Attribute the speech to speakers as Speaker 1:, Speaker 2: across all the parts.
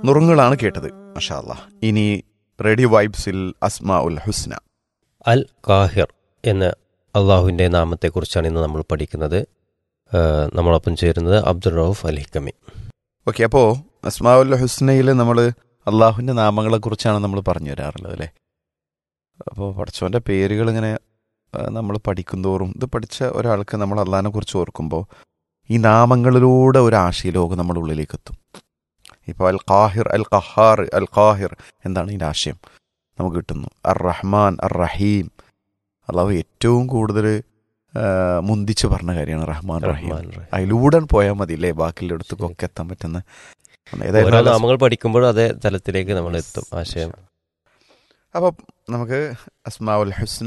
Speaker 1: നുറുങ്ങളാണ് കേട്ടത് മഷാ അല്ലാ ഇനി റേഡിയോ വൈബ്സിൽ അസ്മാ ഉൽ ഹുസ്ന
Speaker 2: അൽ കാഹിർ എന്ന അള്ളാഹുവിൻ്റെ നാമത്തെക്കുറിച്ചാണ് ഇന്ന് നമ്മൾ പഠിക്കുന്നത് ഏഹ് നമ്മളൊപ്പം ചേരുന്നത് അബ്ദുൾ റൌഫ് അൽ ഹിക്കമി
Speaker 1: ഓക്കെ അപ്പോൾ അസ്മാ ഉൽ ഹുസ്നയിൽ നമ്മൾ അള്ളാഹുവിൻ്റെ നാമങ്ങളെക്കുറിച്ചാണ് നമ്മൾ പറഞ്ഞു തരാറുള്ളത് അല്ലേ അപ്പോൾ പഠിച്ചവൻ്റെ പേരുകൾ ഇങ്ങനെ നമ്മൾ പഠിക്കുന്തോറും ഇത് പഠിച്ച ഒരാൾക്ക് നമ്മൾ അള്ളാഹിനെ കുറിച്ച് ഓർക്കുമ്പോൾ ഈ നാമങ്ങളിലൂടെ ഒരു ആശയലോകം നമ്മുടെ ഉള്ളിലേക്ക് എത്തും ഇപ്പോൾ അൽ ഖാഹിർ അൽ ഖഹാർ അൽ ഖാഹിർ എന്താണ് ഇതിൻ്റെ ആശയം നമുക്ക് കിട്ടുന്നു അർ റഹ്മാൻ അർ റഹീം അള്ളാഹു ഏറ്റവും കൂടുതൽ മുന്തിച്ച് പറഞ്ഞ കാര്യമാണ് റഹ്മാൻ റഹീം
Speaker 2: റഹ്മാൻ റഹീം.
Speaker 1: അതിലൂടെ പോയാൽ മതി അല്ലേ ബാക്കിയുള്ളടത്തൊക്കെ എത്താൻ പറ്റുന്ന
Speaker 2: ഓരോ
Speaker 1: ഏതായാലും
Speaker 2: നാമങ്ങൾ പഠിക്കുമ്പോഴും അതേ തലത്തിലേക്ക് നമ്മൾ എത്തും ആശയം
Speaker 1: അപ്പം നമുക്ക് അസ്മാഉൽ ഹുസ്ന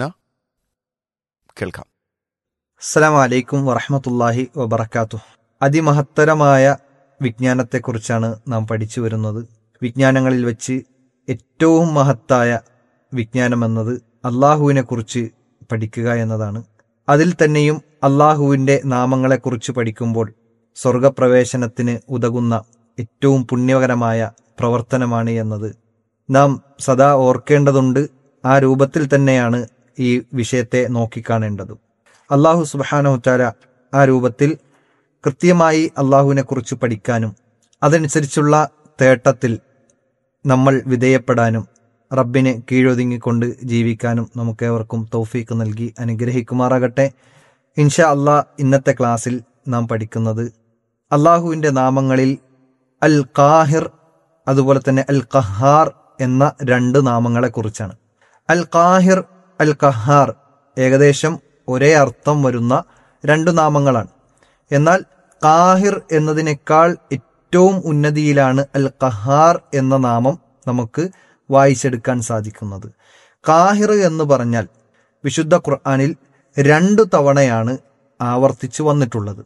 Speaker 1: കേൾക്കാം
Speaker 3: അസ്സലാം വലൈക്കും വറഹമത്തല്ലാഹി വബർക്കാത്തു അതിമഹത്തരമായ വിജ്ഞാനത്തെക്കുറിച്ചാണ് നാം പഠിച്ചു വരുന്നത് വിജ്ഞാനങ്ങളിൽ വെച്ച് ഏറ്റവും മഹത്തായ വിജ്ഞാനമെന്നത് അള്ളാഹുവിനെ കുറിച്ച് പഠിക്കുക എന്നതാണ് അതിൽ തന്നെയും അള്ളാഹുവിൻ്റെ നാമങ്ങളെക്കുറിച്ച് പഠിക്കുമ്പോൾ സ്വർഗപ്രവേശനത്തിന് ഉതകുന്ന ഏറ്റവും പുണ്യകരമായ പ്രവർത്തനമാണ് എന്നത് നാം സദാ ഓർക്കേണ്ടതുണ്ട് ആ രൂപത്തിൽ തന്നെയാണ് ഈ വിഷയത്തെ നോക്കിക്കാണേണ്ടതും അള്ളാഹു സുബാനഹുറ്റാല ആ രൂപത്തിൽ കൃത്യമായി അള്ളാഹുവിനെ കുറിച്ച് പഠിക്കാനും അതനുസരിച്ചുള്ള തേട്ടത്തിൽ നമ്മൾ വിധേയപ്പെടാനും റബ്ബിനെ കീഴൊതുങ്ങിക്കൊണ്ട് ജീവിക്കാനും നമുക്കേവർക്കും തൗഫീക്ക് നൽകി അനുഗ്രഹിക്കുമാറാകട്ടെ ഇൻഷാ അള്ളാഹ് ഇന്നത്തെ ക്ലാസ്സിൽ നാം പഠിക്കുന്നത് അള്ളാഹുവിൻ്റെ നാമങ്ങളിൽ അൽ കാഹിർ അതുപോലെ തന്നെ അൽ കഹാർ എന്ന രണ്ട് നാമങ്ങളെക്കുറിച്ചാണ് അൽ കാഹിർ അൽ കഹാർ ഏകദേശം ഒരേ അർത്ഥം വരുന്ന രണ്ട് നാമങ്ങളാണ് എന്നാൽ കാഹിർ എന്നതിനേക്കാൾ ഏറ്റവും ഉന്നതിയിലാണ് അൽ കഹാർ എന്ന നാമം നമുക്ക് വായിച്ചെടുക്കാൻ സാധിക്കുന്നത് കാഹിർ എന്ന് പറഞ്ഞാൽ വിശുദ്ധ ഖുർആനിൽ രണ്ടു തവണയാണ് ആവർത്തിച്ചു വന്നിട്ടുള്ളത്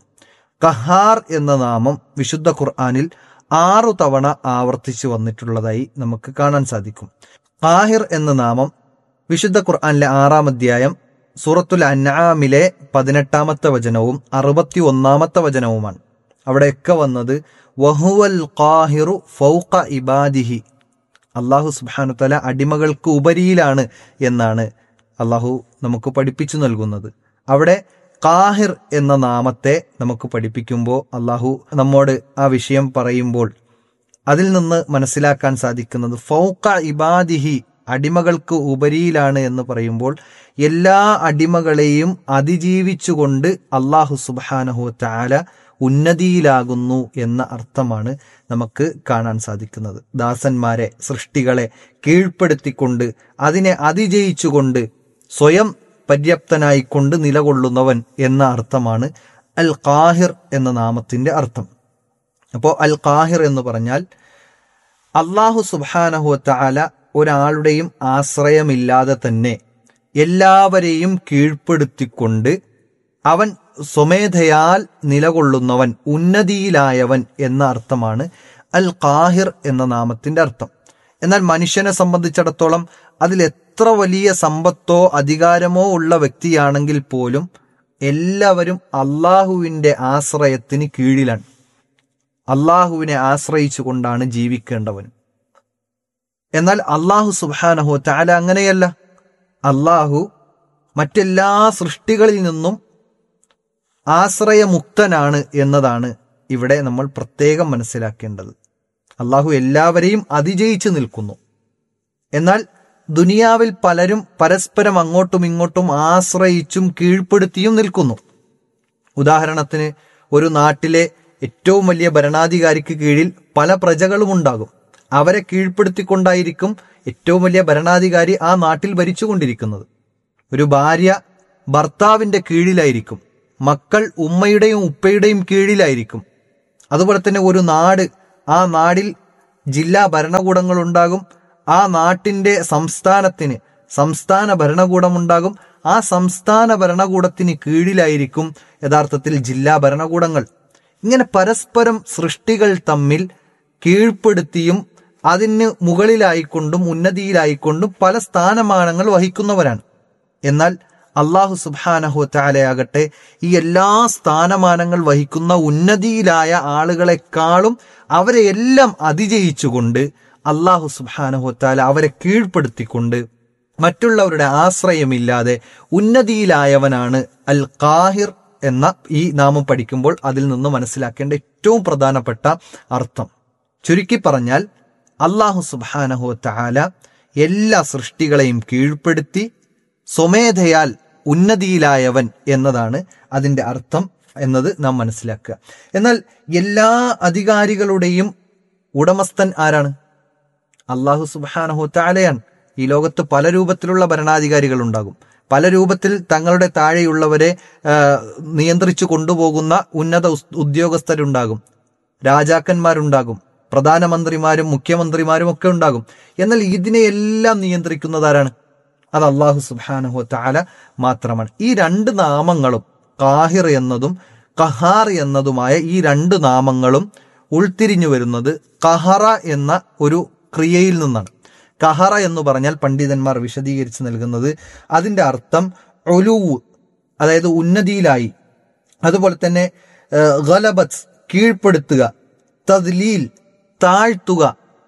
Speaker 3: കഹാർ എന്ന നാമം വിശുദ്ധ ഖുർആനിൽ ആറു തവണ ആവർത്തിച്ചു വന്നിട്ടുള്ളതായി നമുക്ക് കാണാൻ സാധിക്കും കാഹിർ എന്ന നാമം വിശുദ്ധ ഖുർആനിലെ ആറാം അധ്യായം സൂറത്തുൽ അൻആമിലെ പതിനെട്ടാമത്തെ വചനവും അറുപത്തി ഒന്നാമത്തെ വചനവുമാണ് അവിടെയൊക്കെ വന്നത് വഹുവൽ ഖാഹിറു ഫൗഖ ഇബാദിഹി അള്ളാഹു സുബാനു തല അടിമകൾക്ക് ഉപരിയിലാണ് എന്നാണ് അള്ളാഹു നമുക്ക് പഠിപ്പിച്ചു നൽകുന്നത് അവിടെ കാഹിർ എന്ന നാമത്തെ നമുക്ക് പഠിപ്പിക്കുമ്പോൾ അള്ളാഹു നമ്മോട് ആ വിഷയം പറയുമ്പോൾ അതിൽ നിന്ന് മനസ്സിലാക്കാൻ സാധിക്കുന്നത് ഫൗക്ക ഇബാദിഹി അടിമകൾക്ക് ഉപരിയിലാണ് എന്ന് പറയുമ്പോൾ എല്ലാ അടിമകളെയും അതിജീവിച്ചുകൊണ്ട് അള്ളാഹു സുബാനഹു താല ഉന്നതിയിലാകുന്നു എന്ന അർത്ഥമാണ് നമുക്ക് കാണാൻ സാധിക്കുന്നത് ദാസന്മാരെ സൃഷ്ടികളെ കീഴ്പ്പെടുത്തിക്കൊണ്ട് അതിനെ അതിജയിച്ചുകൊണ്ട് സ്വയം പര്യാപ്തനായിക്കൊണ്ട് നിലകൊള്ളുന്നവൻ എന്ന അർത്ഥമാണ് അൽ കാഹിർ എന്ന നാമത്തിന്റെ അർത്ഥം അപ്പോൾ അൽ കാഹിർ എന്ന് പറഞ്ഞാൽ അള്ളാഹു സുബാനഹുവല ഒരാളുടെയും ആശ്രയമില്ലാതെ തന്നെ എല്ലാവരെയും കീഴ്പ്പെടുത്തിക്കൊണ്ട് അവൻ സ്വമേധയാൽ നിലകൊള്ളുന്നവൻ ഉന്നതിയിലായവൻ എന്ന അർത്ഥമാണ് അൽ കാഹിർ എന്ന നാമത്തിന്റെ അർത്ഥം എന്നാൽ മനുഷ്യനെ സംബന്ധിച്ചിടത്തോളം അതിൽ എത്ര വലിയ സമ്പത്തോ അധികാരമോ ഉള്ള വ്യക്തിയാണെങ്കിൽ പോലും എല്ലാവരും അള്ളാഹുവിൻ്റെ ആശ്രയത്തിന് കീഴിലാണ് അള്ളാഹുവിനെ ആശ്രയിച്ചുകൊണ്ടാണ് ജീവിക്കേണ്ടവൻ എന്നാൽ അള്ളാഹു സുബാനഹു താല അങ്ങനെയല്ല അള്ളാഹു മറ്റെല്ലാ സൃഷ്ടികളിൽ നിന്നും ആശ്രയമുക്തനാണ് എന്നതാണ് ഇവിടെ നമ്മൾ പ്രത്യേകം മനസ്സിലാക്കേണ്ടത് അള്ളാഹു എല്ലാവരെയും അതിജയിച്ചു നിൽക്കുന്നു എന്നാൽ ദുനിയാവിൽ പലരും പരസ്പരം അങ്ങോട്ടും ഇങ്ങോട്ടും ആശ്രയിച്ചും കീഴ്പ്പെടുത്തിയും നിൽക്കുന്നു ഉദാഹരണത്തിന് ഒരു നാട്ടിലെ ഏറ്റവും വലിയ ഭരണാധികാരിക്ക് കീഴിൽ പല പ്രജകളും ഉണ്ടാകും അവരെ കീഴ്പ്പെടുത്തിക്കൊണ്ടായിരിക്കും ഏറ്റവും വലിയ ഭരണാധികാരി ആ നാട്ടിൽ ഭരിച്ചുകൊണ്ടിരിക്കുന്നത് ഒരു ഭാര്യ ഭർത്താവിന്റെ കീഴിലായിരിക്കും മക്കൾ ഉമ്മയുടെയും ഉപ്പയുടെയും കീഴിലായിരിക്കും അതുപോലെ തന്നെ ഒരു നാട് ആ നാടിൽ ജില്ലാ ഭരണകൂടങ്ങൾ ഉണ്ടാകും ആ നാട്ടിന്റെ സംസ്ഥാനത്തിന് സംസ്ഥാന ഭരണകൂടം ഉണ്ടാകും ആ സംസ്ഥാന ഭരണകൂടത്തിന് കീഴിലായിരിക്കും യഥാർത്ഥത്തിൽ ജില്ലാ ഭരണകൂടങ്ങൾ ഇങ്ങനെ പരസ്പരം സൃഷ്ടികൾ തമ്മിൽ കീഴ്പ്പെടുത്തിയും അതിന് മുകളിലായിക്കൊണ്ടും ഉന്നതിയിലായിക്കൊണ്ടും പല സ്ഥാനമാനങ്ങൾ വഹിക്കുന്നവരാണ് എന്നാൽ അള്ളാഹു സുബാനഹു താലയാകട്ടെ ഈ എല്ലാ സ്ഥാനമാനങ്ങൾ വഹിക്കുന്ന ഉന്നതിയിലായ ആളുകളെക്കാളും അവരെ എല്ലാം അതിജയിച്ചുകൊണ്ട് അള്ളാഹു സുബാനഹു താല അവരെ കീഴ്പ്പെടുത്തിക്കൊണ്ട് മറ്റുള്ളവരുടെ ആശ്രയമില്ലാതെ ഉന്നതിയിലായവനാണ് അൽ ഖാഹിർ എന്ന ഈ നാമം പഠിക്കുമ്പോൾ അതിൽ നിന്ന് മനസ്സിലാക്കേണ്ട ഏറ്റവും പ്രധാനപ്പെട്ട അർത്ഥം ചുരുക്കി പറഞ്ഞാൽ അള്ളാഹു സുബാനഹു താല എല്ലാ സൃഷ്ടികളെയും കീഴ്പ്പെടുത്തി സ്വമേധയാൽ ഉന്നതിയിലായവൻ എന്നതാണ് അതിന്റെ അർത്ഥം എന്നത് നാം മനസ്സിലാക്കുക എന്നാൽ എല്ലാ അധികാരികളുടെയും ഉടമസ്ഥൻ ആരാണ് അള്ളാഹു സുബാനഹു താലയാണ് ഈ ലോകത്ത് പല രൂപത്തിലുള്ള ഭരണാധികാരികൾ ഉണ്ടാകും പല രൂപത്തിൽ തങ്ങളുടെ താഴെയുള്ളവരെ ആ, നിയന്ത്രിച്ചു കൊണ്ടുപോകുന്ന ഉന്നത ഉസ്- ഉദ്യോഗസ്ഥരുണ്ടാകും രാജാക്കന്മാരുണ്ടാകും പ്രധാനമന്ത്രിമാരും മുഖ്യമന്ത്രിമാരും ഒക്കെ ഉണ്ടാകും എന്നാൽ ഇതിനെയെല്ലാം നിയന്ത്രിക്കുന്നതാരാണ് അത് അള്ളാഹു സുബാനഹു താല മാത്രമാണ് ഈ രണ്ട് നാമങ്ങളും കാഹിർ എന്നതും കഹാർ എന്നതുമായ ഈ രണ്ട് നാമങ്ങളും ഉൾത്തിരിഞ്ഞു വരുന്നത് കഹറ എന്ന ഒരു ക്രിയയിൽ നിന്നാണ് കഹറ എന്ന് പറഞ്ഞാൽ പണ്ഡിതന്മാർ വിശദീകരിച്ച് നൽകുന്നത് അതിന്റെ അർത്ഥം ഒലുവ് അതായത് ഉന്നതിയിലായി അതുപോലെ തന്നെ ഗലബത്ത് കീഴ്പ്പെടുത്തുക തദ്ലീൽ താഴ്ത്തുക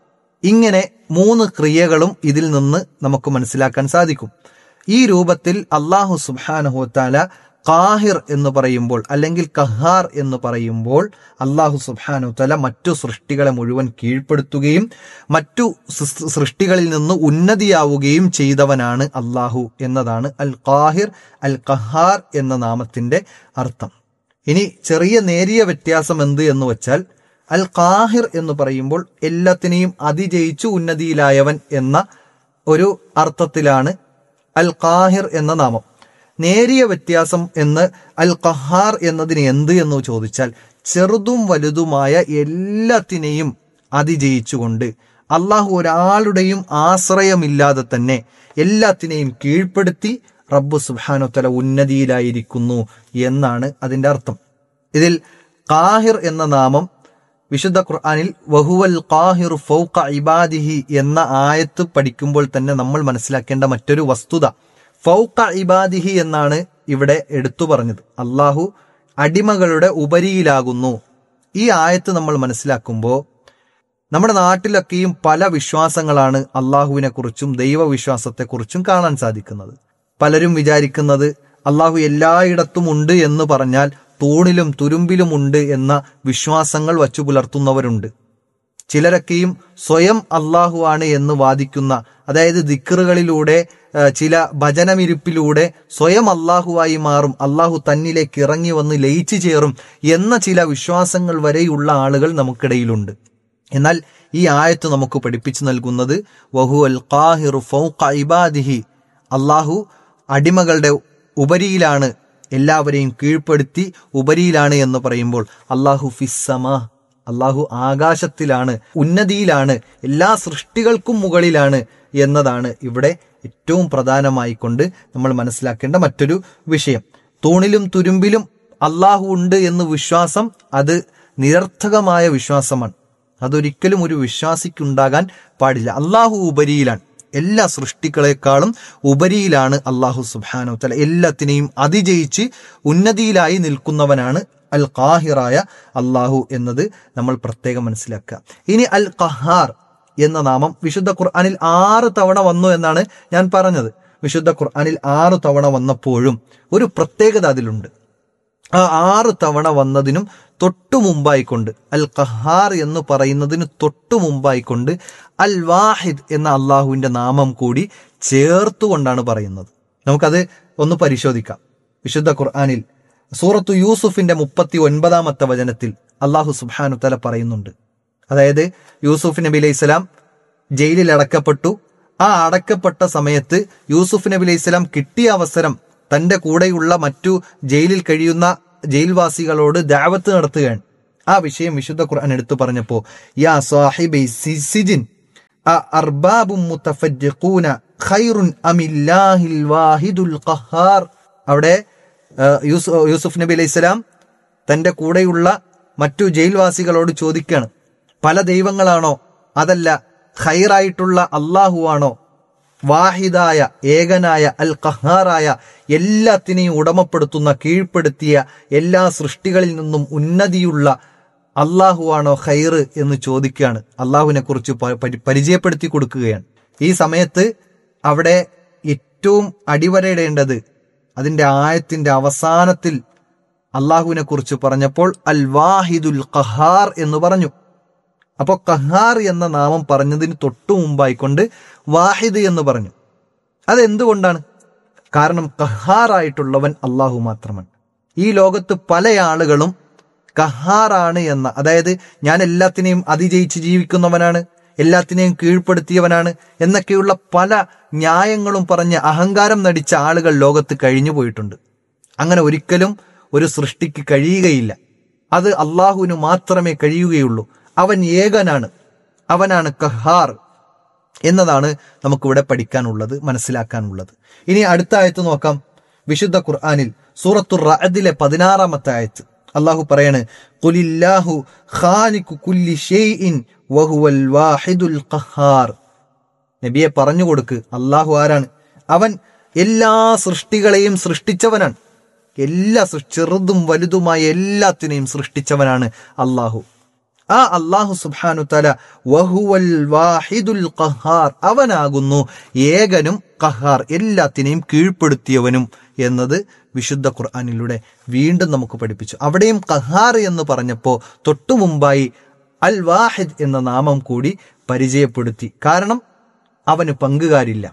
Speaker 3: ഇങ്ങനെ മൂന്ന് ക്രിയകളും ഇതിൽ നിന്ന് നമുക്ക് മനസ്സിലാക്കാൻ സാധിക്കും ഈ രൂപത്തിൽ അള്ളാഹു സുബാനഹുത്താല കാഹിർ എന്ന് പറയുമ്പോൾ അല്ലെങ്കിൽ കഹാർ എന്ന് പറയുമ്പോൾ അള്ളാഹു സുബാനുത്തല മറ്റു സൃഷ്ടികളെ മുഴുവൻ കീഴ്പ്പെടുത്തുകയും മറ്റു സൃ- സൃഷ്ടികളിൽ നിന്ന് ഉന്നതിയാവുകയും ചെയ്തവനാണ് അള്ളാഹു എന്നതാണ് അൽ കാഹിർ അൽ കഹാർ എന്ന നാമത്തിന്റെ അർത്ഥം ഇനി ചെറിയ നേരിയ വ്യത്യാസം എന്ത് എന്ന് വെച്ചാൽ അൽ കാഹിർ എന്ന് പറയുമ്പോൾ എല്ലാത്തിനെയും അതിജയിച്ചു ഉന്നതിയിലായവൻ എന്ന ഒരു അർത്ഥത്തിലാണ് അൽ കാഹിർ എന്ന നാമം നേരിയ വ്യത്യാസം എന്ന് അൽ കഹാർ എന്നതിന് എന്ത് എന്ന് ചോദിച്ചാൽ ചെറുതും വലുതുമായ എല്ലാത്തിനെയും അതിജയിച്ചുകൊണ്ട് അള്ളാഹു ഒരാളുടെയും ആശ്രയമില്ലാതെ തന്നെ എല്ലാത്തിനെയും കീഴ്പ്പെടുത്തി റബ്ബു സുബാനുത്തല ഉന്നതിയിലായിരിക്കുന്നു എന്നാണ് അതിന്റെ അർത്ഥം ഇതിൽ കാഹിർ എന്ന നാമം വിശുദ്ധ ഖുർആനിൽ വഹുവൽ ഖാഹിർ ഫൗക ഇബാദിഹി എന്ന ആയത്ത് പഠിക്കുമ്പോൾ തന്നെ നമ്മൾ മനസ്സിലാക്കേണ്ട മറ്റൊരു വസ്തുത ഫൗക ഇബാദിഹി എന്നാണ് ഇവിടെ എടുത്തു പറഞ്ഞത് അള്ളാഹു അടിമകളുടെ ഉപരിയിലാകുന്നു ഈ ആയത്ത് നമ്മൾ മനസ്സിലാക്കുമ്പോൾ നമ്മുടെ നാട്ടിലൊക്കെയും പല വിശ്വാസങ്ങളാണ് അള്ളാഹുവിനെ കുറിച്ചും ദൈവവിശ്വാസത്തെക്കുറിച്ചും കാണാൻ സാധിക്കുന്നത് പലരും വിചാരിക്കുന്നത് അള്ളാഹു എല്ലായിടത്തും ഉണ്ട് എന്ന് പറഞ്ഞാൽ തൂണിലും തുരുമ്പിലും ഉണ്ട് എന്ന വിശ്വാസങ്ങൾ വച്ചു പുലർത്തുന്നവരുണ്ട് ചിലരൊക്കെയും സ്വയം അള്ളാഹു ആണ് എന്ന് വാദിക്കുന്ന അതായത് ദിക്കറുകളിലൂടെ ആ, ചില ഭജനമിരിപ്പിലൂടെ സ്വയം അള്ളാഹുവായി മാറും അള്ളാഹു തന്നിലേക്ക് ഇറങ്ങി വന്ന് ലയിച്ചു ചേറും എന്ന ചില വിശ്വാസങ്ങൾ വരെയുള്ള ആളുകൾ നമുക്കിടയിലുണ്ട് എന്നാൽ ഈ ആയത്ത് നമുക്ക് പഠിപ്പിച്ചു നൽകുന്നത് വഹു അൽ ഖാഹിറു ഫൗഖ ഇബാദിഹി അള്ളാഹു അടിമകളുടെ ഉപരിയിലാണ് എല്ലാവരെയും കീഴ്പ്പെടുത്തി ഉപരിയിലാണ് എന്ന് പറയുമ്പോൾ അള്ളാഹു ഫിസ്സമാ അള്ളാഹു ആകാശത്തിലാണ് ഉന്നതിയിലാണ് എല്ലാ സൃഷ്ടികൾക്കും മുകളിലാണ് എന്നതാണ് ഇവിടെ ഏറ്റവും പ്രധാനമായി കൊണ്ട് നമ്മൾ മനസ്സിലാക്കേണ്ട മറ്റൊരു വിഷയം തൂണിലും തുരുമ്പിലും അള്ളാഹു ഉണ്ട് എന്ന് വിശ്വാസം അത് നിരർത്ഥകമായ വിശ്വാസമാണ് അതൊരിക്കലും ഒരു വിശ്വാസിക്കുണ്ടാകാൻ പാടില്ല അള്ളാഹു ഉപരിയിലാണ് എല്ലാ സൃഷ്ടികളെക്കാളും ഉപരിയിലാണ് അള്ളാഹു സുബാനോ തല എല്ലാത്തിനെയും അതിജയിച്ച് ഉന്നതിയിലായി നിൽക്കുന്നവനാണ് അൽ ഖാഹിറായ അള്ളാഹു എന്നത് നമ്മൾ പ്രത്യേകം മനസ്സിലാക്കുക ഇനി അൽ ഖഹാർ എന്ന നാമം വിശുദ്ധ ഖുർആനിൽ ആറ് തവണ വന്നു എന്നാണ് ഞാൻ പറഞ്ഞത് വിശുദ്ധ ഖുർആനിൽ ആറ് തവണ വന്നപ്പോഴും ഒരു പ്രത്യേകത അതിലുണ്ട് ആ ആറ് തവണ വന്നതിനും തൊട്ടു മുമ്പായിക്കൊണ്ട് അൽ ഖഹാർ എന്ന് പറയുന്നതിന് തൊട്ടു മുമ്പായിക്കൊണ്ട് അൽ വാഹിദ് എന്ന അള്ളാഹുവിന്റെ നാമം കൂടി ചേർത്തുകൊണ്ടാണ് പറയുന്നത് നമുക്കത് ഒന്ന് പരിശോധിക്കാം വിശുദ്ധ ഖുർആനിൽ സൂറത്തു യൂസുഫിന്റെ മുപ്പത്തി ഒൻപതാമത്തെ വചനത്തിൽ അള്ളാഹു സുബാനു തല പറയുന്നുണ്ട് അതായത് യൂസുഫ് നബി അലൈഹി സ്വലാം ജയിലിൽ അടക്കപ്പെട്ടു ആ അടക്കപ്പെട്ട സമയത്ത് യൂസുഫ് നബി അലൈഹി സ്വലാം കിട്ടിയ അവസരം തന്റെ കൂടെയുള്ള മറ്റു ജയിലിൽ കഴിയുന്ന ജയിൽവാസികളോട് ദാവത്ത് നടത്തുകയാണ് ആ വിഷയം വിശുദ്ധ ഖുർആൻ എടുത്തു പറഞ്ഞപ്പോ യാ സാഹിബി സിജിൻ അർബാബും മുത്തഫജ്ജിഖൂന ഖൈറുൻ അമില്ലാഹിൽ വാഹിദുൽ ഖഹാർ അവിടെ ആ, യൂസു- യൂസുഫ് നബി അലൈഹി സ്വലാം തന്റെ കൂടെയുള്ള മറ്റു ജയിൽവാസികളോട് ചോദിക്കുകയാണ് പല ദൈവങ്ങളാണോ അതല്ല ഖൈറായിട്ടുള്ള അള്ളാഹു ആണോ വാഹിദായ ഏകനായ അൽ ഖഹാറായ എല്ലാത്തിനെയും ഉടമപ്പെടുത്തുന്ന കീഴ്പ്പെടുത്തിയ എല്ലാ സൃഷ്ടികളിൽ നിന്നും ഉന്നതിയുള്ള അള്ളാഹുവാണോ ഖൈർ എന്ന് ചോദിക്കുകയാണ് അള്ളാഹുവിനെ കുറിച്ച് പ- പരി- പരിചയപ്പെടുത്തി കൊടുക്കുകയാണ് ഈ സമയത്ത് അവിടെ ഏറ്റവും അടിവരയിടേണ്ടത് അതിന്റെ ആയത്തിന്റെ അവസാനത്തിൽ അള്ളാഹുവിനെ കുറിച്ച് പറഞ്ഞപ്പോൾ അൽ വാഹിദുൽ ഖഹാർ എന്ന് പറഞ്ഞു അപ്പോൾ ഖഹാർ എന്ന നാമം പറഞ്ഞതിന് തൊട്ടു മുമ്പായിക്കൊണ്ട് വാഹിദ് എന്ന് പറഞ്ഞു അതെന്തുകൊണ്ടാണ് കാരണം ഖഹാറായിട്ടുള്ളവൻ അള്ളാഹു മാത്രമാണ് ഈ ലോകത്ത് പല ആളുകളും ഖഹാറാണ് എന്ന അതായത് ഞാൻ എല്ലാത്തിനെയും അതിജയിച്ച് ജീവിക്കുന്നവനാണ് എല്ലാത്തിനെയും കീഴ്പ്പെടുത്തിയവനാണ് എന്നൊക്കെയുള്ള പല ന്യായങ്ങളും പറഞ്ഞ് അഹങ്കാരം നടിച്ച ആളുകൾ ലോകത്ത് കഴിഞ്ഞു പോയിട്ടുണ്ട് അങ്ങനെ ഒരിക്കലും ഒരു സൃഷ്ടിക്ക് കഴിയുകയില്ല അത് അള്ളാഹുവിന് മാത്രമേ കഴിയുകയുള്ളൂ അവൻ ഏകനാണ് അവനാണ് കഹാർ എന്നതാണ് നമുക്കിവിടെ പഠിക്കാനുള്ളത് മനസ്സിലാക്കാനുള്ളത് ഇനി അടുത്ത ആയത്ത് നോക്കാം വിശുദ്ധ ഖുർആനിൽ സൂറത്തുർ റഅദിലെ പതിനാറാമത്തെ ആയത്ത് അള്ളാഹു പറയാണ് ഖുലില്ലാഹു ഖാലിഖു കുല്ലി ഷൈഇൻ വഹുവൽ വാഹിദുൽ ഖഹാർ നബിയെ പറഞ്ഞു കൊടുക്ക് അള്ളാഹു ആരാണ് അവൻ എല്ലാ സൃഷ്ടികളെയും സൃഷ്ടിച്ചവനാണ് എല്ലാ സൃ- ചെറുതും വലുതുമായ എല്ലാത്തിനെയും സൃഷ്ടിച്ചവനാണ് അള്ളാഹു ആ അള്ളാഹു സുബ്ഹാനു തല വഹുവൽ വാഹിദുൽ ഖഹാർ അവനാകുന്നു ഏകനും ഖഹാർ എല്ലാത്തിനെയും കീഴ്പ്പെടുത്തിയവനും എന്നത് വിശുദ്ധ ഖുർആനിലൂടെ വീണ്ടും നമുക്ക് പഠിപ്പിച്ചു അവിടെയും ഖഹാർ എന്ന് പറഞ്ഞപ്പോൾ തൊട്ടു മുമ്പായി അൽ വാഹിദ് എന്ന നാമം കൂടി പരിചയപ്പെടുത്തി കാരണം അവന് പങ്കുകാരില്ല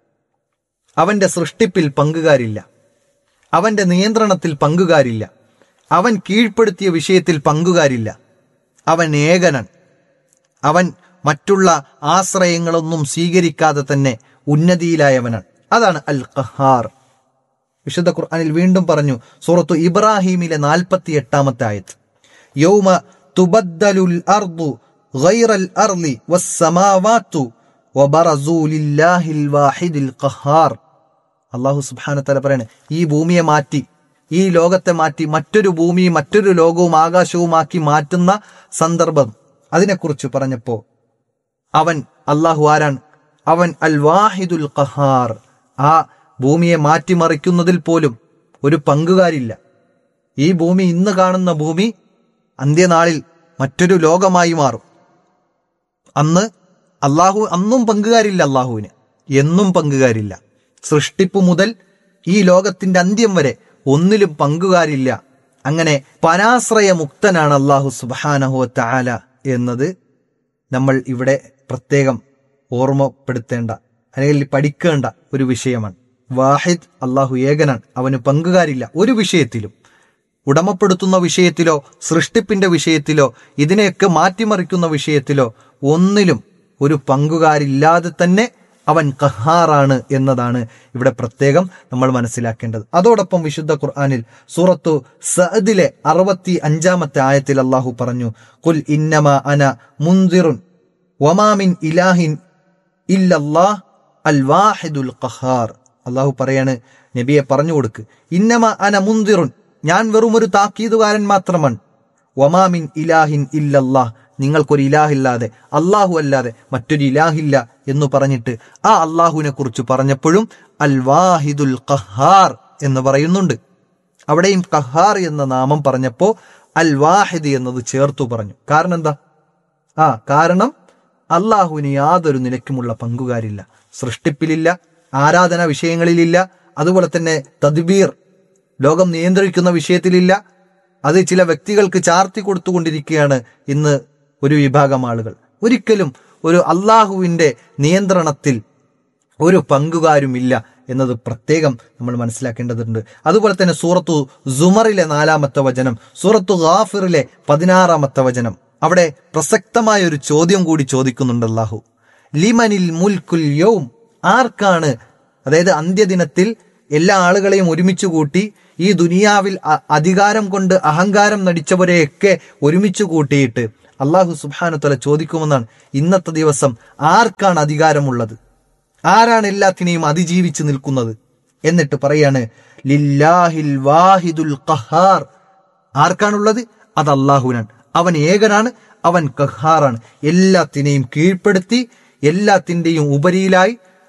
Speaker 3: അവന്റെ സൃഷ്ടിപ്പിൽ പങ്കുകാരില്ല അവന്റെ നിയന്ത്രണത്തിൽ പങ്കുകാരില്ല അവൻ കീഴ്പ്പെടുത്തിയ വിഷയത്തിൽ പങ്കുകാരില്ല അവൻ ഏകനൻ അവൻ മറ്റുള്ള ആശ്രയങ്ങളൊന്നും സ്വീകരിക്കാതെ തന്നെ ഉന്നതിയിലായവനാണ് അതാണ് അൽ ഖഹാർ വിശുദ്ധ ഖുർആനിൽ വീണ്ടും പറഞ്ഞു സൂറത്തു ഇബ്രാഹീമിലെ നാൽപ്പത്തി എട്ടാമത്തെ ആയത്ത് യൗമ തുബദ്ദലുൽ അർദു ഗൈറൽ അർളി വസ്സമാവാത്തു വബറസൂ ലില്ലാഹിൽ വാഹിദിൽ ഖഹാർ അള്ളാഹു സുബ്ഹാനഹു തആല പറയാണ് ഈ ഭൂമിയെ മാറ്റി ഈ ലോകത്തെ മാറ്റി മറ്റൊരു ഭൂമിയും മറ്റൊരു ലോകവും ആകാശവുമാക്കി മാറ്റുന്ന സന്ദർഭം അതിനെക്കുറിച്ച് പറഞ്ഞപ്പോ അവൻ അള്ളാഹു ആരാണ് അവൻ അൽ വാഹിദുൽ ഖഹാർ ആ ഭൂമിയെ മാറ്റിമറിക്കുന്നതിൽ പോലും ഒരു പങ്കുകാരില്ല ഈ ഭൂമി ഇന്ന് കാണുന്ന ഭൂമി അന്ത്യനാളിൽ മറ്റൊരു ലോകമായി മാറും അന്ന് അള്ളാഹു അന്നും പങ്കുകാരില്ല അള്ളാഹുവിന് എന്നും പങ്കുകാരില്ല സൃഷ്ടിപ്പ് മുതൽ ഈ ലോകത്തിന്റെ അന്ത്യം വരെ ഒന്നിലും പങ്കുകാരില്ല അങ്ങനെ പരാശ്രയമുക്തനാണ് അള്ളാഹു സുബാനഹു താല എന്നത് നമ്മൾ ഇവിടെ പ്രത്യേകം ഓർമ്മപ്പെടുത്തേണ്ട അല്ലെങ്കിൽ പഠിക്കേണ്ട ഒരു വിഷയമാണ് വാഹിദ് അള്ളാഹു ഏകനാണ് അവന് പങ്കുകാരില്ല ഒരു വിഷയത്തിലും ഉടമപ്പെടുത്തുന്ന വിഷയത്തിലോ സൃഷ്ടിപ്പിന്റെ വിഷയത്തിലോ ഇതിനെയൊക്കെ മാറ്റിമറിക്കുന്ന വിഷയത്തിലോ ഒന്നിലും ഒരു പങ്കുകാരില്ലാതെ തന്നെ അവൻ കഹാറാണ് എന്നതാണ് ഇവിടെ പ്രത്യേകം നമ്മൾ മനസ്സിലാക്കേണ്ടത് അതോടൊപ്പം വിശുദ്ധ ഖുർആനിൽ സൂറത്തു സഅദിലെ അറുപത്തി അഞ്ചാമത്തെ ആയത്തിൽ അള്ളാഹു പറഞ്ഞു കുൽ ഇന്നമ അന മുന്തിറുൻ വമാമിൻ ഇലാഹിൻ ഇല്ലല്ലാഹ് അൽ വാഹിദുൽ ഖഹാർ അള്ളാഹു പറയാണ് നബിയെ പറഞ്ഞു കൊടുക്ക് ഇന്നമ അന മുന്തിറുൻ ഞാൻ വെറും ഒരു താക്കീതുകാരൻ മാത്രമാണ് വമാമിൻ ഇലാഹിൻ ഇല്ലല്ലാഹ് നിങ്ങൾക്കൊരു ഇലാഹില്ലാതെ അള്ളാഹു അല്ലാതെ മറ്റൊരു ഇലാഹില്ല എന്ന് പറഞ്ഞിട്ട് ആ അള്ളാഹുവിനെ കുറിച്ച് പറഞ്ഞപ്പോഴും അൽ വാഹിദുൽ ഖഹാർ എന്ന് പറയുന്നുണ്ട് അവിടെയും ഖഹാർ എന്ന നാമം പറഞ്ഞപ്പോ അൽ വാഹിദ് എന്നത് ചേർത്തു പറഞ്ഞു കാരണം എന്താ ആ കാരണം അള്ളാഹുവിന് യാതൊരു നിലയ്ക്കുമുള്ള പങ്കുകാരില്ല സൃഷ്ടിപ്പിലില്ല ആരാധന വിഷയങ്ങളിലില്ല അതുപോലെ തന്നെ തദ്ബീർ ലോകം നിയന്ത്രിക്കുന്ന വിഷയത്തിലില്ല അത് ചില വ്യക്തികൾക്ക് ചാർത്തി കൊടുത്തുകൊണ്ടിരിക്കുകയാണ് ഇന്ന് ഒരു വിഭാഗം ആളുകൾ ഒരിക്കലും ഒരു അള്ളാഹുവിന്റെ നിയന്ത്രണത്തിൽ ഒരു പങ്കുകാരുമില്ല എന്നത് പ്രത്യേകം നമ്മൾ മനസ്സിലാക്കേണ്ടതുണ്ട് അതുപോലെ തന്നെ സൂറത്തു സുമറിലെ നാലാമത്തെ വചനം സൂറത്തു ഗാഫിറിലെ പതിനാറാമത്തെ വചനം അവിടെ പ്രസക്തമായ ഒരു ചോദ്യം കൂടി ചോദിക്കുന്നുണ്ട് അള്ളാഹു ലിമനിൽ മുൽക്കുൽ യൗം ആർക്കാണ് അതായത് അന്ത്യദിനത്തിൽ എല്ലാ ആളുകളെയും ഒരുമിച്ച് കൂട്ടി ഈ ദുനിയാവിൽ അ- അധികാരം കൊണ്ട് അഹങ്കാരം നടിച്ചവരെയൊക്കെ ഒരുമിച്ച് കൂട്ടിയിട്ട് അള്ളാഹു സുബാനുത്തല ചോദിക്കുമെന്നാണ് ഇന്നത്തെ ദിവസം ആർക്കാണ് അധികാരമുള്ളത് ആരാണ് എല്ലാത്തിനെയും അതിജീവിച്ച് നിൽക്കുന്നത് എന്നിട്ട് പറയാണ് ലില്ലാഹിൽ വാഹിദുൽ ഖഹാർ ആർക്കാണുള്ളത് അത് അള്ളാഹുവിനാണ് അവൻ ഏകനാണ് അവൻ ഖഹാറാണ് എല്ലാത്തിനെയും കീഴ്പ്പെടുത്തി എല്ലാത്തിന്റെയും ഉപരിയിലായി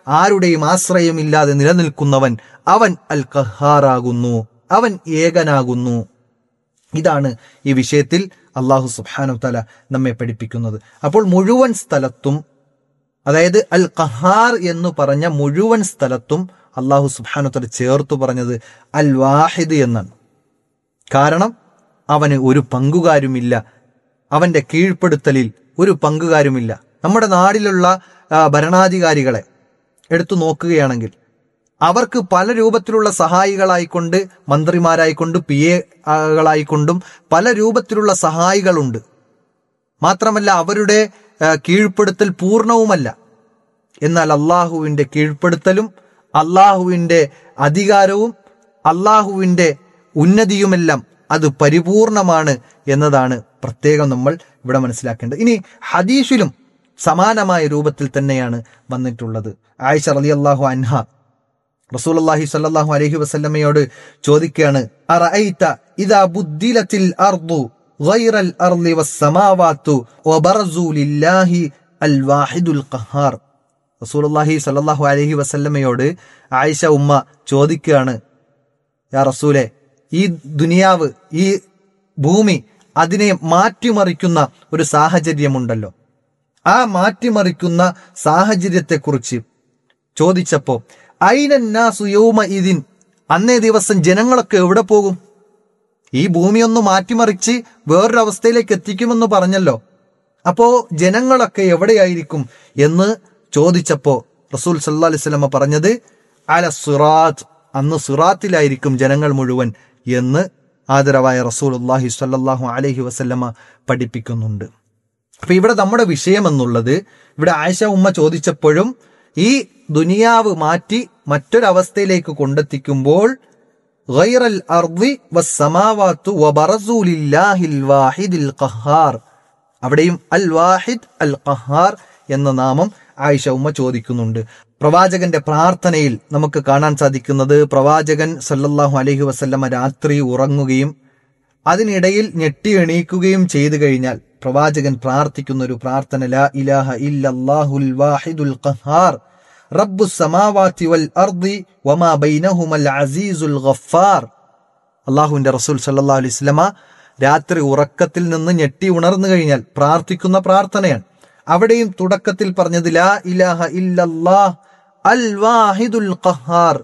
Speaker 3: ആരുടെയും ആശ്രയമില്ലാതെ നിലനിൽക്കുന്നവൻ അവൻ അൽ കഹാറാകുന്നു അവൻ ഏകനാകുന്നു ഇതാണ് ഈ വിഷയത്തിൽ അള്ളാഹു സുബ്ഹാനഹു തല നമ്മെ പഠിപ്പിക്കുന്നത് അപ്പോൾ മുഴുവൻ സ്ഥലത്തും അതായത് അൽ ഖഹാർ എന്ന് പറഞ്ഞ മുഴുവൻ സ്ഥലത്തും അള്ളാഹു സുബ്ഹാനഹു തല ചേർത്തു പറഞ്ഞത് അൽ വാഹിദ് എന്നാണ് കാരണം അവന് ഒരു പങ്കുകാരുമില്ല അവന്റെ കീഴ്പ്പെടുത്തലിൽ ഒരു പങ്കുകാരുമില്ല നമ്മുടെ നാടിലുള്ള ആ, ഭരണാധികാരികളെ എടുത്തു നോക്കുകയാണെങ്കിൽ അവർക്ക് പല രൂപത്തിലുള്ള സഹായികളായിക്കൊണ്ട് മന്ത്രിമാരായിക്കൊണ്ട് പി എകളായിക്കൊണ്ടും പല രൂപത്തിലുള്ള സഹായികളുണ്ട് മാത്രമല്ല അവരുടെ ആ, കീഴ്പ്പെടുത്തൽ പൂർണ്ണവുമല്ല എന്നാൽ അള്ളാഹുവിന്റെ കീഴ്പ്പെടുത്തലും അള്ളാഹുവിന്റെ അധികാരവും അള്ളാഹുവിന്റെ ഉന്നതിയുമെല്ലാം അത് പരിപൂർണമാണ് എന്നതാണ് പ്രത്യേകം നമ്മൾ ഇവിടെ മനസ്സിലാക്കേണ്ടത് ഇനി ഹദീഷിലും സമാനമായ രൂപത്തിൽ തന്നെയാണ് വന്നിട്ടുള്ളത് ആയിഷ റലി അള്ളാഹു അൻഹ റസൂലുള്ളാഹി സ്വല്ലല്ലാഹു അലൈഹി വസല്ലമയോട് ചോദിക്കുകയാണ് അറഅയ്ത ഇദാ ബുദ്ദിലത്തിൽ അർദു ഗൈറൽ അർളി വസ്സമാവാത്തു വബറസു ലില്ലാഹി അൽ വാഹിദുൽ ഖഹാർ റസൂലുള്ളാഹി സ്വല്ലല്ലാഹു അലൈഹി വസല്ലമയോട് ആയിഷ ഉമ്മ ചോദിക്കുകയാണ് യാ റസൂലെ ഈ ദുനിയാവ് ഈ ഭൂമി അതിനെ മാറ്റിമറിക്കുന്ന ഒരു സാഹചര്യമുണ്ടല്ലോ ആ മാറ്റിമറിക്കുന്ന സാഹചര്യത്തെക്കുറിച്ച് ചോദിച്ചപ്പോ ഐനന്നാസു യൗമ ഇതിൻ അന്നേ ദിവസം ജനങ്ങളൊക്കെ എവിടെ പോകും ഈ ഭൂമി ഒന്ന് മാറ്റിമറിച്ച് വേറൊരു അവസ്ഥയിലേക്ക് എത്തിക്കുമെന്ന് പറഞ്ഞല്ലോ അപ്പോ ജനങ്ങളൊക്കെ എവിടെയായിരിക്കും എന്ന് ചോദിച്ചപ്പോ റസൂൽ സല്ലാ അലൈഹി സ്വലമ പറഞ്ഞത് അല സിറാത്ത് അന്ന് സിറാത്തിലായിരിക്കും ജനങ്ങൾ മുഴുവൻ എന്ന് ആദരവായ റസൂൽ അള്ളാഹി സ്വല്ലല്ലാഹു അലൈഹി വസല്ലമ പഠിപ്പിക്കുന്നുണ്ട് അപ്പൊ ഇവിടെ നമ്മുടെ വിഷയം എന്നുള്ളത് ഇവിടെ ആയിഷ ഉമ്മ ചോദിച്ചപ്പോഴും ഈ ദുനിയാവ് മാറ്റി മറ്റൊരവസ്ഥയിലേക്ക് കൊണ്ടെത്തിക്കുമ്പോൾ ഗൈറൽ അർദി വസ്സമാവാത്തു വബറസു ലില്ലാഹിൽ വാഹിദിൽ ഖഹാർ അവിടെയും അൽ വാഹിദ് അൽ ഖഹാർ എന്ന നാമം ആയിഷ ഉമ്മ ചോദിക്കുന്നുണ്ട് പ്രവാചകന്റെ പ്രാർത്ഥനയിൽ നമുക്ക് കാണാൻ സാധിക്കുന്നത് പ്രവാചകൻ സല്ലല്ലാഹു അലൈഹി വസല്ലമ രാത്രി ഉറങ്ങുകയും അതിനിടയിൽ ഞെട്ടി എണീക്കുകയും ചെയ്തു കഴിഞ്ഞാൽ പ്രവാചകൻ പ്രാർത്ഥിക്കുന്ന ഒരു പ്രാർത്ഥന ലാ ഇലാഹ ഇല്ലല്ലാഹുൽ വാഹിദുൽ ഖഹാർ റബ്ബു സമാവാതി വൽ അർദി വമാ ബൈനഹുമൽ അസീസുൽ ഗഫാർ അള്ളാഹുവിന്റെ റസൂൽ സല്ലല്ലാഹു അലൈഹി വസല്ലമ രാത്രി ഉറക്കത്തിൽ നിന്ന് ഞെട്ടി ഉണർന്നു കഴിഞ്ഞാൽ പ്രാർത്ഥിക്കുന്ന പ്രാർത്ഥനയാണ് അവിടെയും തുടക്കത്തിൽ പറഞ്ഞത് ലാ ഇലാഹ ഇല്ലല്ലാഹ് അൽ വാഹിദുൽ ഖഹാർ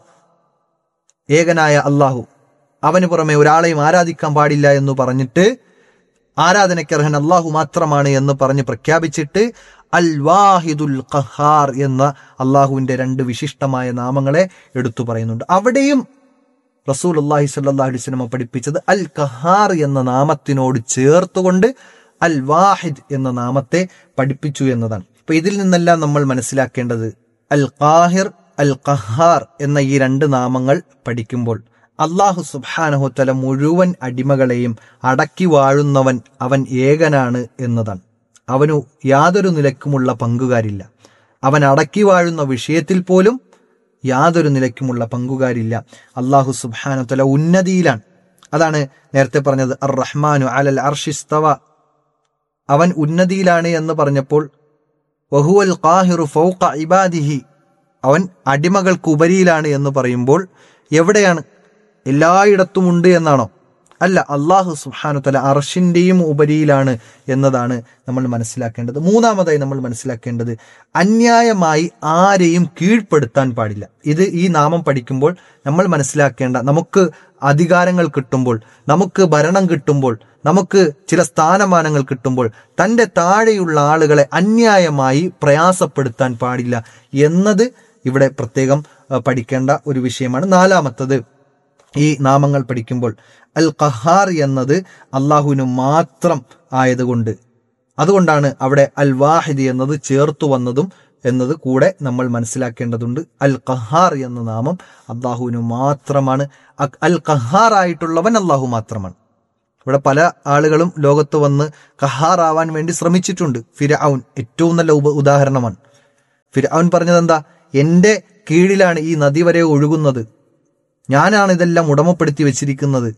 Speaker 3: ഏകനായ അള്ളാഹു അവന് പുറമെ ഒരാളെയും ആരാധിക്കാൻ പാടില്ല എന്ന് പറഞ്ഞിട്ട് ആരാധനയ്ക്കർഹൻ അള്ളാഹു മാത്രമാണ് എന്ന് പറഞ്ഞ് പ്രഖ്യാപിച്ചിട്ട് അൽ വാഹിദുൽ ഖഹാർ എന്ന അള്ളാഹുവിന്റെ രണ്ട് വിശിഷ്ടമായ നാമങ്ങളെ എടുത്തു പറയുന്നുണ്ട് അവിടെയും റസൂൽ അള്ളാഹി സല്ലാഹു അലൈഹി സ്വലമ പഠിപ്പിച്ചത് അൽ ഖഹാർ എന്ന നാമത്തിനോട് ചേർത്തുകൊണ്ട് അൽ വാഹിദ് എന്ന നാമത്തെ പഠിപ്പിച്ചു എന്നതാണ് അപ്പൊ ഇതിൽ നിന്നെല്ലാം നമ്മൾ മനസ്സിലാക്കേണ്ടത് അൽ ഖാഹിർ അൽ ഖഹാർ എന്ന ഈ രണ്ട് നാമങ്ങൾ പഠിക്കുമ്പോൾ അള്ളാഹു സുബാനഹുത്തല മുഴുവൻ അടിമകളെയും അടക്കി വാഴുന്നവൻ അവൻ ഏകനാണ് എന്നതാണ് അവനു യാതൊരു നിലക്കുമുള്ള പങ്കുകാരില്ല അവൻ അടക്കി വാഴുന്ന വിഷയത്തിൽ പോലും യാതൊരു നിലയ്ക്കുമുള്ള പങ്കുകാരില്ല അള്ളാഹു സുബാനുത്തല ഉന്നതിയിലാണ് അതാണ് നേരത്തെ പറഞ്ഞത് അർ റഹ്മാനു അലൽ അർഷിസ്തവ അവൻ ഉന്നതിയിലാണ് എന്ന് പറഞ്ഞപ്പോൾ വഹുവൽ ഖാഹിറു ഫൗഖ ഇബാദിഹി അവൻ അടിമകൾക്ക് ഉപരിയിലാണ് എന്ന് പറയുമ്പോൾ എവിടെയാണ് എല്ലായിടത്തും ഉണ്ട് എന്നാണോ അല്ല അള്ളാഹു സുഹാനു തല അർഷിന്റെയും ഉപരിയിലാണ് എന്നതാണ് നമ്മൾ മനസ്സിലാക്കേണ്ടത് മൂന്നാമതായി നമ്മൾ മനസ്സിലാക്കേണ്ടത് അന്യായമായി ആരെയും കീഴ്പ്പെടുത്താൻ പാടില്ല ഇത് ഈ നാമം പഠിക്കുമ്പോൾ നമ്മൾ മനസ്സിലാക്കേണ്ട നമുക്ക് അധികാരങ്ങൾ കിട്ടുമ്പോൾ നമുക്ക് ഭരണം കിട്ടുമ്പോൾ നമുക്ക് ചില സ്ഥാനമാനങ്ങൾ കിട്ടുമ്പോൾ തന്റെ താഴെയുള്ള ആളുകളെ അന്യായമായി പ്രയാസപ്പെടുത്താൻ പാടില്ല എന്നത് ഇവിടെ പ്രത്യേകം അഹ്, പഠിക്കേണ്ട ഒരു വിഷയമാണ് നാലാമത്തത് ഈ നാമങ്ങൾ പഠിക്കുമ്പോൾ അൽ ഖഹാർ എന്നത് അള്ളാഹുവിന് മാത്രം ആയതുകൊണ്ട് അതുകൊണ്ടാണ് അവിടെ അൽ വാഹിദ് എന്നത് ചേർത്തു വന്നതും എന്നത് കൂടെ നമ്മൾ മനസ്സിലാക്കേണ്ടതുണ്ട് അൽ ഖഹാർ എന്ന നാമം അള്ളാഹുവിന് മാത്രമാണ് അ- അൽ ഖഹാർ ആയിട്ടുള്ളവൻ അള്ളാഹു മാത്രമാണ് ഇവിടെ പല ആളുകളും ലോകത്ത് വന്ന് ഖഹാർ ആവാൻ വേണ്ടി ശ്രമിച്ചിട്ടുണ്ട് ഫിരഔൻ ഏറ്റവും നല്ല ഉപ ഉദാഹരണമാണ് ഫിരഔൻ പറഞ്ഞത് എന്താ എന്റെ കീഴിലാണ് ഈ നദി വരെ ഒഴുകുന്നത് ഞാനാണ് ഇതെല്ലാം ഉടമപ്പെടുത്തി വെച്ചിരിക്കുന്നത്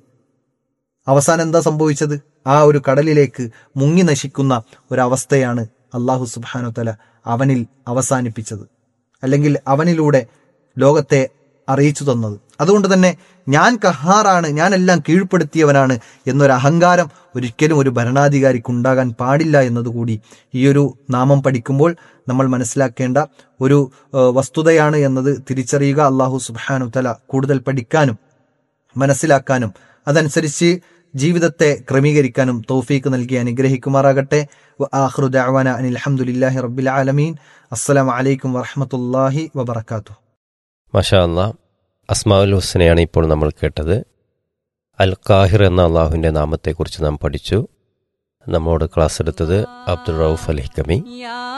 Speaker 3: അവസാനം എന്താ സംഭവിച്ചത് ആ ഒരു കടലിലേക്ക് മുങ്ങി നശിക്കുന്ന ഒരവസ്ഥയാണ് അള്ളാഹു സുബാനു തല അവനിൽ അവസാനിപ്പിച്ചത് അല്ലെങ്കിൽ അവനിലൂടെ ലോകത്തെ അറിയിച്ചു തന്നത് അതുകൊണ്ട് തന്നെ ഞാൻ കഹാറാണ് ഞാനെല്ലാം കീഴ്പ്പെടുത്തിയവനാണ് എന്നൊരു അഹങ്കാരം ഒരിക്കലും ഒരു ഭരണാധികാരിക്ക് ഉണ്ടാകാൻ പാടില്ല എന്നതുകൂടി ഈ ഒരു നാമം പഠിക്കുമ്പോൾ നമ്മൾ മനസ്സിലാക്കേണ്ട ഒരു ഏഹ്, വസ്തുതയാണ് എന്നത് തിരിച്ചറിയുക അള്ളാഹു സുബാനു തല കൂടുതൽ പഠിക്കാനും മനസ്സിലാക്കാനും അതനുസരിച്ച് ജീവിതത്തെ ക്രമീകരിക്കാനും തൗഫീക്ക് നൽകി അനുഗ്രഹിക്കുമാറാകട്ടെ ആഹ്റു ദഅവാന അനിൽ അൽഹംദുലില്ലാഹി റബ്ബിൽ ആലമീൻ അസ്സലാമു അലൈക്കും വറഹ്മത്തുള്ളാഹി വബറകാതുഹു
Speaker 2: മഷാ അല്ലാ അസ്മാഉൽ ഹുസനെയാണ് ഇപ്പോൾ നമ്മൾ കേട്ടത് അൽ കാഹിർ എന്ന അള്ളാഹുവിൻ്റെ നാമത്തെക്കുറിച്ച് നാം പഠിച്ചു നമ്മോട് ക്ലാസ് എടുത്തത് അബ്ദുൾ റൌഫ് അൽ ഹിക്കമി
Speaker 4: يا